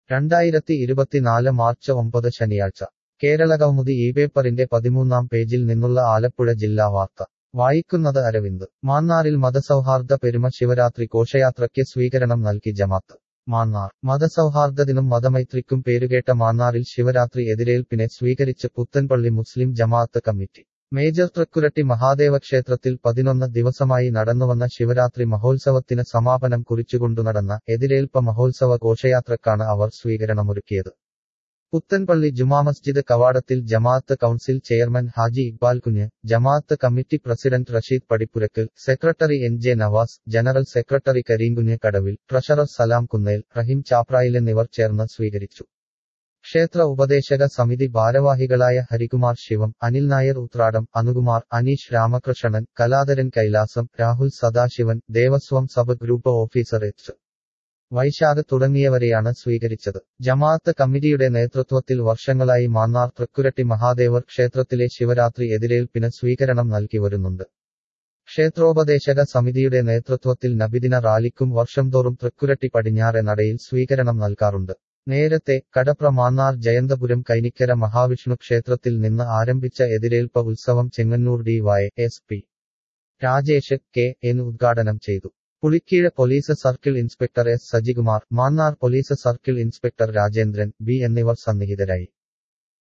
രണ്ടായിരത്തി ഇരുപത്തിനാല് മാർച്ച് ഒമ്പത് ശനിയാഴ്ച കേരളകൗമുദി ഈ പേപ്പറിന്റെ പതിമൂന്നാം പേജിൽ നിന്നുള്ള ആലപ്പുഴ ജില്ലാ വാർത്ത വായിക്കുന്നത് അരവിന്ദ് മാന്നാറിൽ മതസൗഹാർദ്ദ പെരുമ ശിവരാത്രി ഘോഷയാത്രയ്ക്ക് സ്വീകരണം നൽകി ജമാത്ത് മാന്നാർ മതസൗഹാർദ്ദത്തിനും മതമൈത്രിക്കും പേരുകേട്ട മാന്നാറിൽ ശിവരാത്രി എതിരേൽപ്പിനെ സ്വീകരിച്ച് പുത്തൻപള്ളി മുസ്ലിം ജമാഅത്ത് കമ്മിറ്റി മേജർ തൃക്കുരട്ടി മഹാദേവ ക്ഷേത്രത്തിൽ പതിനൊന്ന് ദിവസമായി നടന്നുവന്ന ശിവരാത്രി മഹോത്സവത്തിന് സമാപനം കുറിച്ചുകൊണ്ടു നടന്ന എതിരേൽപ്പ മഹോത്സവ ഘോഷയാത്രക്കാണ് അവർ സ്വീകരണമൊരുക്കിയത് പുത്തൻപള്ളി ജുമാ മസ്ജിദ് കവാടത്തിൽ ജമാഅത്ത് കൗൺസിൽ ചെയർമാൻ ഹാജി ഇക്ബാൽ കുഞ്ഞ് ജമാഅത്ത് committee president Rasheed Padippurakkal secretary N J Navas general secretary Karimkunju Kadavil treasurer സലാം കുന്നേൽ റഹീം ചാപ്രായിൽ എന്നിവർ ചേർന്ന് സ്വീകരിച്ചു ക്ഷേത്ര ഉപദേശക സമിതി ഭാരവാഹികളായ Harikumar Shivam Anil Nair Uthradam Anukumar Aneesh Ramakrishnan Kaladharan Kailasam Rahul Sadasivan Devaswom sub group officer H Vaishakh തുടങ്ങിയവരെയാണ് സ്വീകരിച്ചത് ജമാഅത്ത് കമ്മിറ്റിയുടെ നേതൃത്വത്തിൽ വർഷങ്ങളായി മാന്നാർ തൃക്കുരട്ടി മഹാദേവർ ക്ഷേത്രത്തിലെ ശിവരാത്രി എതിരേൽപ്പിന് സ്വീകരണം നൽകി വരുന്നുണ്ട് ക്ഷേത്രോപദേശക സമിതിയുടെ നേതൃത്വത്തിൽ നബിദിന റാലിക്കും വർഷം തോറും തൃക്കുരട്ടി പടിഞ്ഞാറെ നടയിൽ സ്വീകരണം നൽകാറുണ്ട് നേരത്തെ കടപ്ര മാന്നാർ ജയന്തപുരം കൈനിക്കര മഹാവിഷ്ണു ക്ഷേത്രത്തിൽ നിന്ന് ആരംഭിച്ച എതിരേൽപ്പ ഉത്സവം Chengannur D Y S P Rajesh K N ഉദ്ഘാടനം ചെയ്തു Pulikeezh police circle inspector S Sajikumar Mannar police circle inspector Rajendran B എന്നിവർ സന്നിഹിതരായി